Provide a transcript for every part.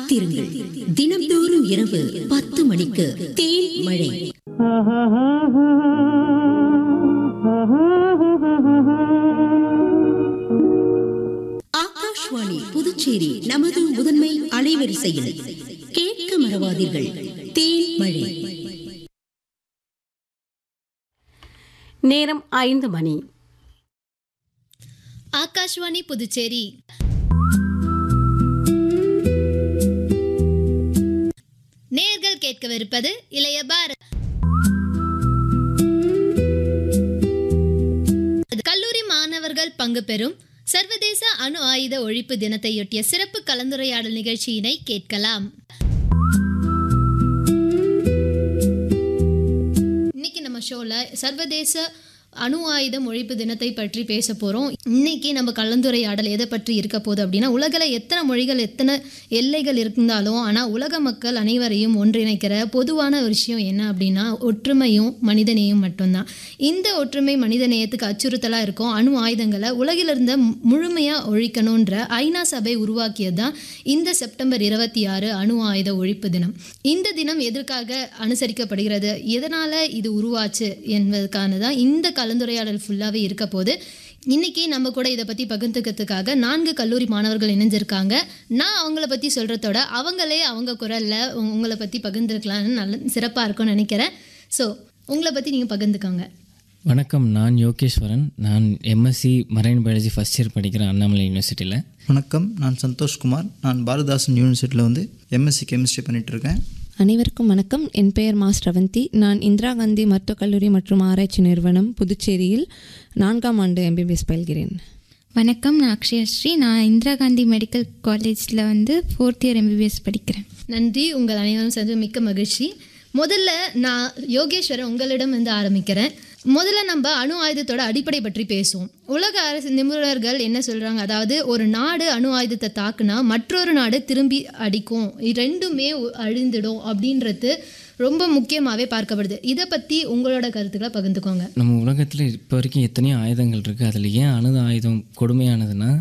காத்திருங்கள் தினம்தோறும் இரவு பத்து மணிக்கு தேன் மழை ஆகாஷ்வாணி புதுச்சேரி நமது முதன்மை அலைவரிசையில் கேட்க மறவாதீர்கள் தேன் மழை நேரம் ஐந்து மணி ஆகாஷ்வாணி புதுச்சேரி நேர்கள் கேட்கவிருப்பது இளைய பாரத் கல்லூரி மாணவர்கள் பங்கு பெறும் சர்வதேச அணு ஆயுத ஒழிப்பு தினத்தையொட்டிய சிறப்பு கலந்துரையாடல் நிகழ்ச்சியினை கேட்கலாம் இன்னைக்கு நம்ம ஷோல சர்வதேச அணு ஆயுதம் ஒழிப்பு தினத்தை பற்றி பேச போகிறோம் இன்னைக்கு நம்ம கலந்துரையாடல் எதை பற்றி இருக்க போகுது அப்படின்னா உலகில் எத்தனை மொழிகள் எத்தனை எல்லைகள் இருந்தாலும் ஆனால் உலக மக்கள் அனைவரையும் ஒன்றிணைக்கிற பொதுவான ஒரு விஷயம் என்ன அப்படின்னா ஒற்றுமையும் மனிதநேயம் மட்டும்தான் இந்த ஒற்றுமை மனிதநேயத்துக்கு அச்சுறுத்தலாக இருக்கும் அணு ஆயுதங்களை உலகிலிருந்த முழுமையாக ஒழிக்கணுன்ற ஐநா சபை உருவாக்கியது தான் இந்த செப்டம்பர் இருபத்தி ஆறு அணு ஆயுத ஒழிப்பு தினம் இந்த தினம் எதற்காக அனுசரிக்கப்படுகிறது எதனால் இது உருவாச்சு என்பதற்கான தான் இந்த கலந்துரையாடல் ஃபுல்லாகவே இருக்க போது இன்னைக்கு நம்ம கூட இதை பற்றி பகிர்ந்துக்கிறதுக்காக நான்கு கல்லூரி மாணவர்கள் இணைஞ்சிருக்காங்க நான் அவங்கள பற்றி சொல்கிறதோட அவங்களே அவங்க குரலில் உங்களை பற்றி பகிர்ந்துருக்கலாம்னு நல்ல சிறப்பாக இருக்கும்னு நினைக்கிறேன் ஸோ உங்களை பற்றி நீங்கள் பகிர்ந்துக்கோங்க வணக்கம் நான் யோகேஸ்வரன் நான் MSc marine biology first year படிக்கிறேன் அண்ணாமலை யூனிவர்சிட்டியில் வணக்கம் நான் சந்தோஷ்குமார் நான் பாரதாசன் யூனிவர்சிட்டியில் வந்து எம்எஸ்சி கெமிஸ்ட்ரி பண்ணிட்டு இருக்கேன் அனைவருக்கும் வணக்கம் என் பெயர் மாஸ் ரவந்தி நான் இந்திரா காந்தி மருத்துவக் கல்லூரி மற்றும் ஆராய்ச்சி நிறுவனம் புதுச்சேரியில் நான்காம் ஆண்டு எம்பிபிஎஸ் பயில்கிறேன் வணக்கம் நான் அக்ஷயஸ்ரீ நான் இந்திரா காந்தி மெடிக்கல் காலேஜில் வந்து ஃபோர்த் இயர் எம்பிபிஎஸ் படிக்கிறேன் நன்றி உங்கள் அனைவரும் சேர்ந்து மிக்க மகிழ்ச்சி முதல்ல நான் யோகேஸ்வரன் உங்களிடம் வந்து ஆரம்பிக்கிறேன் முதல்ல நம்ம அணு ஆயுதத்தோட அடிப்படை பற்றி பேசுவோம் உலக அரசு நிபுணர்கள் என்ன சொல்கிறாங்க அதாவது ஒரு நாடு அணு ஆயுதத்தை தாக்குனா மற்றொரு நாடு திரும்பி அடிக்கும் இது ரெண்டுமே ஒ- அழிந்துடும் அப்படின்றது ரொம்ப முக்கியமாகவே பார்க்கப்படுது இதை பற்றி உங்களோட கருத்துக்களை பகிர்ந்துக்கோங்க நம்ம உலகத்தில் இப்போ வரைக்கும் எத்தனையோ ஆயுதங்கள் இருக்குது அதில் ஏன் அணு ஆயுதம் கொடுமையானதுன்னா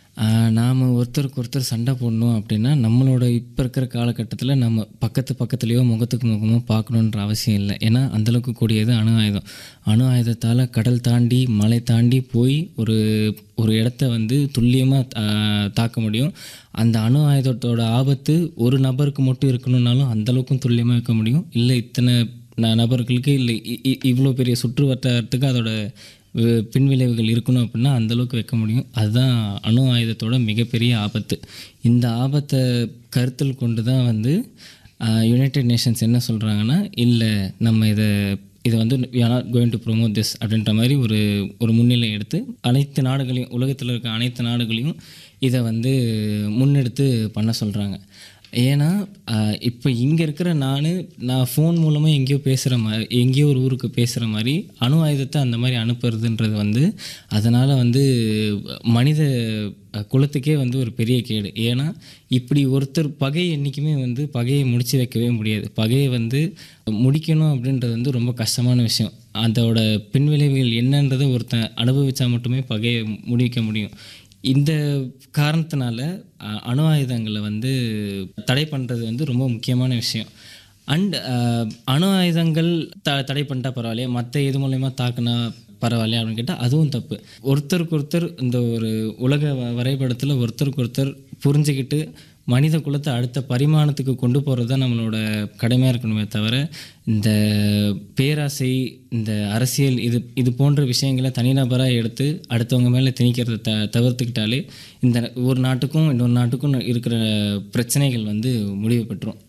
நாம் ஒருத்தருக்கு ஒருத்தர் சண்டை போடணும் அப்படின்னா நம்மளோட இப்போ இருக்கிற காலகட்டத்தில் நம்ம பக்கத்து பக்கத்துலேயோ முகத்துக்கு முகமோ பார்க்கணுன்ற அவசியம் இல்லை ஏன்னா அந்தளவுக்கு கூடியது அணு ஆயுதம் அணு ஆயுதத்தால் கடல் தாண்டி மலை தாண்டி போய் ஒரு ஒரு இடத்த வந்து துல்லியமாக தாக்க முடியும் அந்த அணு ஆயுதத்தோட ஆபத்து ஒரு நபருக்கு மட்டும் இருக்கணும்னாலும் அந்தளவுக்கும் துல்லியமாக இருக்க முடியும் இல்லை இத்தனை ந- நபர்களுக்கு இல்லை இ- இ- இவ்வளோ பெரிய சுற்று வட்டாரத்துக்கு அதோட வி- பின்விளைவுகள் இருக்கணும் அப்படின்னா அந்த அளவுக்கு வைக்க முடியும் அதுதான் அணு ஆயுதத்தோட மிகப்பெரிய ஆபத்து இந்த ஆபத்தை கருத்தில் கொண்டு தான் வந்து யுனைடெட் நேஷன்ஸ் என்ன சொல்கிறாங்கன்னா இல்லை நம்ம இதை இதை வந்து we are not going to promote this அப்படின்ற மாதிரி ஒரு ஒரு முன்னிலை எடுத்து அனைத்து நாடுகளையும் உலகத்தில் இருக்க அனைத்து நாடுகளையும் இதை வந்து முன்னெடுத்து பண்ண சொல்கிறாங்க ஏன்னா இப்போ இங்கே இருக்கிற நான் நான் ஃபோன் மூலமாக எங்கேயோ பேசுகிற மாதிரி எங்கேயோ ஒரு ஊருக்கு பேசுகிற மாதிரி அணு ஆயுதத்தை அந்த மாதிரி அனுப்புறதுன்றது வந்து அதனால் வந்து மனித அஹ், குலத்துக்கே வந்து ஒரு பெரிய கேடு ஏன்னா இப்படி ஒருத்தர் பகை என்றைக்குமே வந்து பகையை முடிச்சு வைக்கவே முடியாது பகையை வந்து முடிக்கணும் அப்படின்றது வந்து ரொம்ப கஷ்டமான விஷயம் அதோட பின்விளைவுகள் என்னன்றதை ஒருத்தன் அனுபவிச்சா மட்டுமே பகையை முடிக்க முடியும் இந்த காரணத்தினால அஹ், அணு ஆயுதங்களை வந்து தடை பண்ணுறது வந்து ரொம்ப முக்கியமான விஷயம் அண்ட் அணு ஆயுதங்கள் த தடை பண்ணிட்டா பரவாயில்லையா மற்ற இது மூலயமா தாக்குனா பரவாயில்லையா அப்படின்னு கேட்டால் அதுவும் தப்பு ஒருத்தருக்கு ஒருத்தர் இந்த ஒரு உலக வ- வரைபடத்தில் ஒருத்தருக்கு ஒருத்தர் புரிஞ்சுக்கிட்டு மனித குலத்தை அடுத்த பரிமாணத்துக்கு கொண்டு போகிறது தான் நம்மளோட கடமையாக இருக்கணுமே தவிர இந்த பேராசை இந்த அரசியல் இது இது போன்ற விஷயங்களை தனிநபராக எடுத்து அடுத்தவங்க மேலே திணிக்கிறத த தவிர்த்துக்கிட்டாலே இந்த ஒரு நாட்டுக்கும் இன்னொரு நாட்டுக்கும் இருக்கிற பிரச்சனைகள் வந்து முடிவு பெற்றுரும்